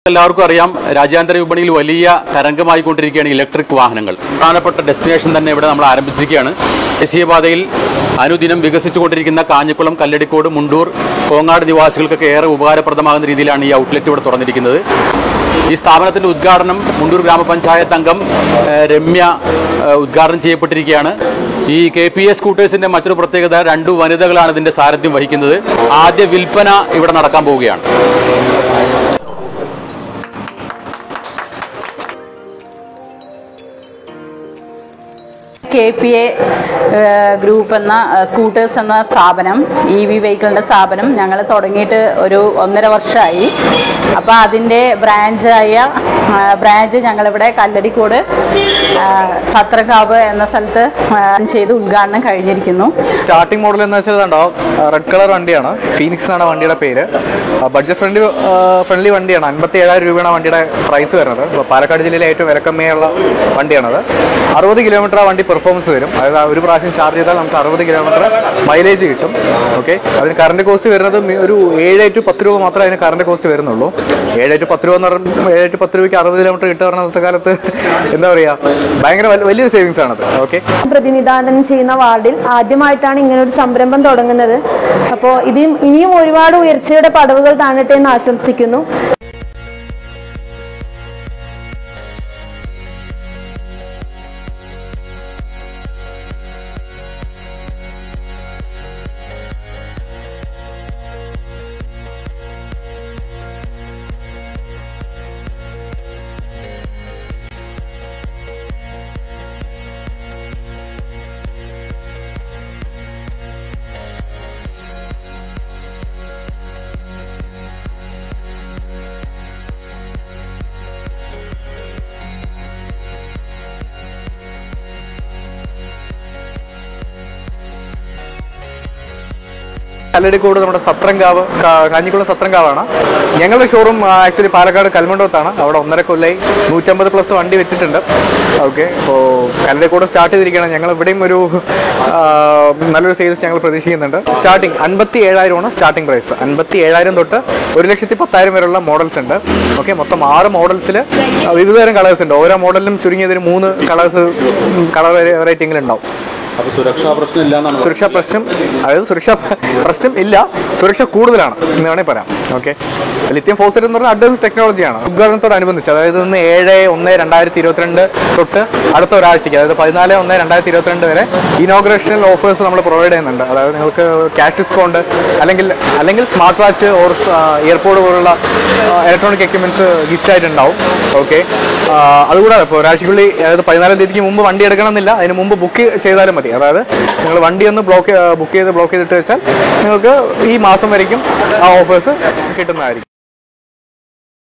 എല്ലാവർക്കും അറിയാം രാജ്യാന്തര വിപണിയിൽ വലിയ തരംഗമായിക്കൊണ്ടിരിക്കുകയാണ് ഇലക്ട്രിക് വാഹനങ്ങൾ പ്രധാനപ്പെട്ട ഡെസ്റ്റിനേഷൻ തന്നെ ഇവിടെ നമ്മൾ ആരംഭിച്ചിരിക്കുകയാണ് ദേശീയപാതയിൽ അനുദിനം വികസിച്ചുകൊണ്ടിരിക്കുന്ന കാഞ്ഞിക്കുളം കല്ലടിക്കോട് മുണ്ടൂർ കോങ്ങാട് നിവാസികൾക്കൊക്കെ ഏറെ ഉപകാരപ്രദമാകുന്ന രീതിയിലാണ് ഈ ഔട്ട്ലെറ്റ് ഇവിടെ തുറന്നിരിക്കുന്നത് ഈ സ്ഥാപനത്തിന്റെ ഉദ്ഘാടനം മുണ്ടൂർ ഗ്രാമപഞ്ചായത്ത് അംഗം ഏഹ്, രമ്യ ഏഹ്, ഉദ്ഘാടനം ചെയ്യപ്പെട്ടിരിക്കുകയാണ് ഈ കെ പി എസ് സ്കൂട്ടേഴ്സിന്റെ മറ്റൊരു പ്രത്യേകത രണ്ടു വനിതകളാണ് ഇതിന്റെ സാരഥ്യം വഹിക്കുന്നത് ആദ്യ വിൽപ്പന ഇവിടെ നടക്കാൻ പോവുകയാണ് കെ പി എ ഗ്രൂപ്പ് എന്ന ഏഹ്, സ്കൂട്ടേഴ്സ് എന്ന സ്ഥാപനം ഇ വി വെഹിക്കിളിൻ്റെ സ്ഥാപനം ഞങ്ങൾ തുടങ്ങിയിട്ട് ഒരു ഒന്നര വർഷമായി അപ്പോൾ അതിൻ്റെ ബ്രാഞ്ചായ ആ, ബ്രാഞ്ച് ഞങ്ങളിവിടെ കല്ലടിക്കോട് ആ, സത്രകാവ് എന്ന സ്ഥലത്ത് ആ, ചെയ്ത് ഉദ്ഘാടനം കഴിഞ്ഞിരിക്കുന്നു സ്റ്റാർട്ടിംഗ് മോഡൽ എന്ന് വെച്ചാൽ ഇതുണ്ടോ റെഡ് കളർ വണ്ടിയാണ് ഫീനിക്സ് എന്നാണ് വണ്ടിയുടെ പേര് ബഡ്ജറ്റ് ഫ്രണ്ട്ലി ഫ്രണ്ട്ലി വണ്ടിയാണ് അൻപത്തി ഏഴായിരം രൂപയാണ് വണ്ടിയുടെ പ്രൈസ് വരുന്നത് അപ്പോൾ പാലക്കാട് ജില്ലയിലെ ഏറ്റവും വിലക്കമ്മയുള്ള വണ്ടിയാണത് അറുപത് കിലോമീറ്റർ ആ വണ്ടി പെർഫോമൻസ് വരും അതായത് ആ ഒരു പ്രാവശ്യം ചാർജ് ചെയ്താൽ നമുക്ക് അറുപത് കിലോമീറ്റർ മൈലേജ് കിട്ടും ഓക്കെ അതിന് കറണ്ട് കോസ്റ്റ് വരുന്നത് മി- ഒരു ഏഴ് ടു പത്ത് രൂപ മാത്രമേ അതിന് കറണ്ട് കോസ്റ്റ് വരുന്നുള്ളൂ ഏഴ് ടു പത്ത് രൂപ എന്ന് പറയുമ്പോൾ ഏഴ് ടു പത്ത് രൂപയ്ക്ക് അറുപത് കിലോമീറ്റർ കിട്ടുക പറഞ്ഞ അന്നത്തെ കാലത്ത് എന്താ പറയുക ഭയങ്കര വല- വലിയൊരു സേവിങ്സ് ആണത് ഓക്കെ പ്രതിനിധാനം ചെയ്യുന്ന വാർഡിൽ ആദ്യമായിട്ടാണ് ഇങ്ങനെ ഒരു സംരംഭം തുടങ്ങുന്നത് അപ്പോൾ ഇത് ഇനിയും ഒരുപാട് ഉയർച്ചയുടെ പടവുകൾ താഴട്ടെ എന്ന് ആശംസിക്കുന്നു കല്ലടിക്കോട് നമ്മുടെ സത്രംകാവ് കാ- കാഞ്ഞിക്കുളം സത്രംകാവാണ് ഞങ്ങളുടെ ഷോറൂം ആക്ച്വലി പാലക്കാട് കൽമണ്ഡപത്താണ് അവിടെ ഒന്നര കൊല്ലായി നൂറ്റമ്പത് പ്ലസ് വണ്ടി വെച്ചിട്ടുണ്ട് ഓക്കെ അപ്പോൾ കല്ലടിക്കോട് സ്റ്റാർട്ട് ചെയ്തിരിക്കുകയാണ് ഞങ്ങൾ ഇവിടെയും ഒരു ആ, നല്ലൊരു സെയിൽസ് ഞങ്ങൾ പ്രതീക്ഷിക്കുന്നുണ്ട് സ്റ്റാർട്ടിങ് അൻപത്തി ഏഴായിരമാണ് സ്റ്റാർട്ടിംഗ് പ്രൈസ് അൻപത്തി ഏഴായിരം തൊട്ട് ഒരു ലക്ഷത്തി പത്തായിരം വരെയുള്ള മോഡൽസ് ഉണ്ട് ഓക്കെ മൊത്തം ആറ് മോഡൽസിൽ വിവിധ തരം കളേഴ്സ് ഉണ്ട് ഓരോ മോഡലിലും ചുരുങ്ങിയതിന് മൂന്ന് കളേഴ്സ് കളർ വെറൈറ്റിങ്ങിൽ ഉണ്ടാവും അപ്പൊ സുരക്ഷാ പ്രശ്നം ഇല്ലാന്നാണ് സുരക്ഷാ പ്രശ്നം അതായത് സുരക്ഷാ പ്രശ്നം ഇല്ല സുരക്ഷ കൂടുതലാണ് എന്ന് വേണമെങ്കിൽ പറയാം ഓക്കെ ലിത്യം ഫോസൈറ്റ് എന്ന് പറഞ്ഞാൽ അഡ്വാൻസ് ടെക്നോളജിയാണ് ഉദ്ഘാടനത്തോടനുബന്ധിച്ച് അതായത് ഇന്ന് ഏഴ് ഒന്ന് രണ്ടായിരത്തി ഇരുപത്തിരണ്ട് തൊട്ട് അടുത്ത ഒരാഴ്ചയ്ക്ക് അതായത് പതിനാല് ഒന്ന് രണ്ടായിരത്തി ഇരുപത്തിരണ്ട് വരെ ഇനോഗ്രേഷണൽ ഓഫേഴ്സ് നമ്മൾ പ്രൊവൈഡ് ചെയ്യുന്നുണ്ട് അതായത് നിങ്ങൾക്ക് ക്യാഷ് ഡിസ്കൗണ്ട് അല്ലെങ്കിൽ അല്ലെങ്കിൽ സ്മാർട്ട് വാച്ച് ഓർ എയർപോർട്ട് പോലുള്ള ഇലക്ട്രോണിക് എക്യുപ്മെന്റ്സ് ഗിഫ്റ്റ് ആയിട്ടുണ്ടാവും ഓക്കെ അതുകൂടാതെ ഇപ്പോൾ ഒരാഴ്ചക്കുള്ളിൽ അതായത് പതിനാലാം തീയതിക്ക് മുമ്പ് വണ്ടി എടുക്കണമെന്നില്ല അതിന് മുമ്പ് ബുക്ക് ചെയ്താലും മതി അതായത് നിങ്ങൾ വണ്ടി ഒന്ന് ബ്ലോക്ക് ബുക്ക് ചെയ്ത് ബ്ലോക്ക് ചെയ്തിട്ട് വെച്ചാൽ നിങ്ങൾക്ക് ഈ മാസം വരയ്ക്കും ആ ഓഫേഴ്സ് കിട്ടുന്നതായിരിക്കും